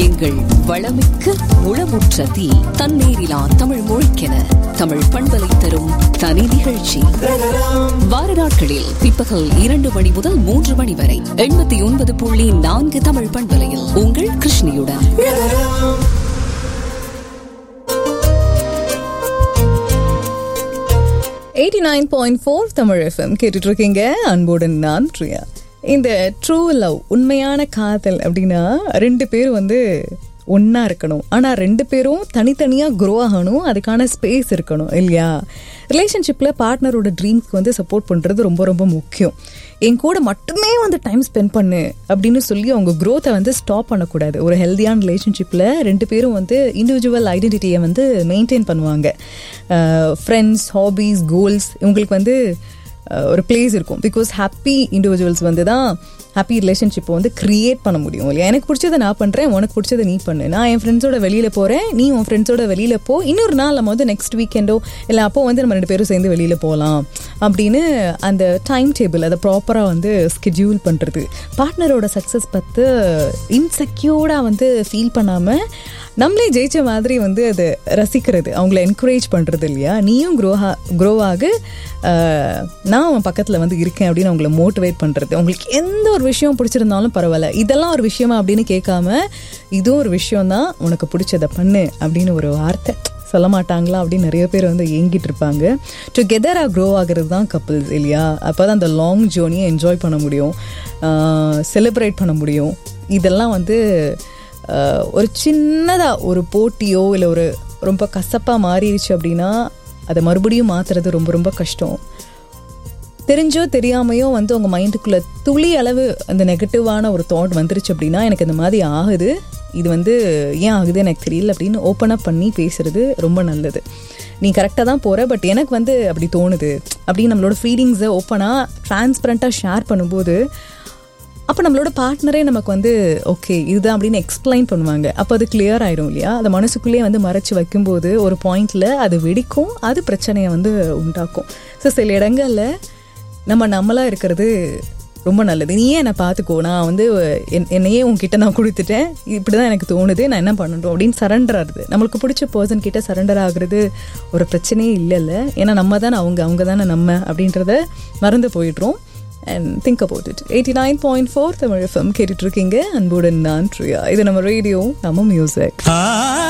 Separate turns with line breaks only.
எங்கள் வளமிக்க முளமுற்ற தீ தன்னேரிலா தமிழ் மொழிக்கென தமிழ் பண்பலை தரும் தனி நிகழ்ச்சி வார நாட்களில் பிற்பகல் இரண்டு மணி முதல் மூன்று மணி வரை எண்பத்தி ஒன்பது புள்ளி நான்கு தமிழ் பண்பலையில் உங்கள் கிருஷ்ணியுடன்
eighty nine point four Tamil FM கேட்டுட்டு இருக்கீங்க அன்புடன் நான் பிரியா இந்த ட்ரூ லவ் உண்மையான காதல் அப்படின்னா ரெண்டு பேரும் வந்து ஒன்றா இருக்கணும் ஆனால் ரெண்டு பேரும் தனித்தனியாக க்ரோ ஆகணும் அதுக்கான ஸ்பேஸ் இருக்கணும் இல்லையா ரிலேஷன்ஷிப்பில் பார்ட்னரோட ட்ரீம்ஸ்க்கு வந்து சப்போர்ட் பண்ணுறது ரொம்ப ரொம்ப முக்கியம் என் கூட மட்டுமே வந்து டைம் ஸ்பெண்ட் பண்ணு அப்படின்னு சொல்லி அவங்க க்ரோத்தை வந்து ஸ்டாப் பண்ணக்கூடாது ஒரு ஹெல்த்தியான ரிலேஷன்ஷிப்பில் ரெண்டு பேரும் வந்து இண்டிவிஜுவல் ஐடென்டிட்டியை வந்து மெயின்டைன் பண்ணுவாங்க ஃப்ரெண்ட்ஸ் ஹாபீஸ் கோல்ஸ் இவங்களுக்கு வந்து அஹ், ஒரு பிளேஸ் இருக்கும் பிகாஸ் ஹாப்பி இண்டிவிஜுவல்ஸ் வந்து தான் ஹாப்பி ரிலேஷன்ஷிப்பை வந்து கிரியேட் பண்ண முடியும் இல்லையா எனக்கு பிடிச்சதை நான் பண்ணுறேன் உனக்கு பிடிச்சதை நீ பண்ணு நான் என் ஃப்ரெண்ட்ஸோட வெளியில் போகிறேன் நீ உன் ஃப்ரெண்ட்ஸோட வெளியில் போ இன்னொரு நாள் நம்ம வந்து நெக்ஸ்ட் வீக்கெண்டோ இல்லை அப்போ வந்து நம்ம ரெண்டு பேரும் சேர்ந்து வெளியில் போகலாம் அப்படின்னு அந்த டைம் டேபிள் அதை ப்ராப்பராக வந்து ஸ்கெட்யூல் பண்ணுறது பார்ட்னரோட சக்ஸஸ் பார்த்து இன்செக்யூர்டாக வந்து ஃபீல் பண்ணாமல் நம்மளே ஜெயிச்ச மாதிரி வந்து அதை ரசிக்கிறது அவங்கள என்கரேஜ் பண்ணுறது இல்லையா நீயும் க்ரோஹா க்ரோ ஆகு அஹ், நான் அவன் பக்கத்தில் வந்து இருக்கேன் அப்படின்னு அவங்கள மோட்டிவேட் பண்ணுறது உங்களுக்கு எந்த ஒரு விஷயம் பிடிச்சிருந்தாலும் பரவாயில்ல இதெல்லாம் ஒரு விஷயமா அப்படின்னு கேட்காம இதுவும் ஒரு விஷயம் தான் உனக்கு பிடிச்சதை பண்ணு அப்படின்னு ஒரு வார்த்தை சொல்ல மாட்டாங்களா அப்படின்னு நிறைய பேர் வந்து ஏங்கிட்டு இருப்பாங்க டுகெதராக க்ரோ ஆகிறது தான் கப்புள்ஸ் இல்லையா அப்போ தான் அந்த லாங் ஜேர்னியை என்ஜாய் பண்ண முடியும் செலிப்ரேட் பண்ண முடியும் இதெல்லாம் வந்து ஆஹ், ஒரு சின்னதாக ஒரு போட்டியோ இல்லை ஒரு ரொம்ப கசப்பாக மாறிடுச்சு அப்படின்னா அதை மறுபடியும் மாற்றுறது ரொம்ப ரொம்ப கஷ்டம் தெரிஞ்சோ தெரியாமையோ வந்து உங்கள் மைண்டுக்குள்ளே துளி அளவு அந்த நெகட்டிவான ஒரு தாட் வந்துருச்சு அப்படின்னா எனக்கு இந்த மாதிரி ஆகுது இது வந்து ஏன் ஆகுது எனக்கு தெரியல அப்படின்னு ஓப்பன் அப் பண்ணி பேசுறது ரொம்ப நல்லது நீ கரெக்டாக தான் போகிற பட் எனக்கு வந்து அப்படி தோணுது அப்படின்னு நம்மளோட ஃபீலிங்ஸை ஓப்பனாக டிரான்ஸ்பரண்ட்டாக ஷேர் பண்ணும்போது அப்போ நம்மளோட பார்ட்னரே நமக்கு வந்து ஓகே இதுதான் அப்படின்னு எக்ஸ்பிளைன் பண்ணுவாங்க அப்போ அது கிளியர் ஆயிடும் இல்லையா அதை மனசுக்குள்ளேயே வந்து மறைச்சு வைக்கும்போது ஒரு பாயிண்ட்ல அது வெடிக்கும் அது பிரச்சனையை வந்து உண்டாக்கும் ஸோ சில இடங்கள்ல நம்ம நம்மளா இருக்கிறது ரொம்ப நல்லது நீயே என்னை பார்த்துக்கோ நான் வந்து என்- என்னையே உன்கிட்ட நான் கொடுத்துட்டேன் இப்படி தான் எனக்கு தோணுது நான் என்ன பண்ணணும் அப்படின்னு சரண்டர் ஆகுது நம்மளுக்கு பிடிச்ச பர்சன் கிட்ட சரண்டர் ஆகுறது ஒரு பிரச்சனையே இல்லைல்ல ஏன்னா நம்ம தானே அவங்க அவங்க தானே நம்ம அப்படின்றத மறந்து போயிடுறோம் and think about it eighty nine point four Tamil FM கேட்டுட்டு இருக்கீங்க அன்புடன் நான் ட்ரியா இது நம்ம ரேடியோ நம்ம மியூசிக்
ஆ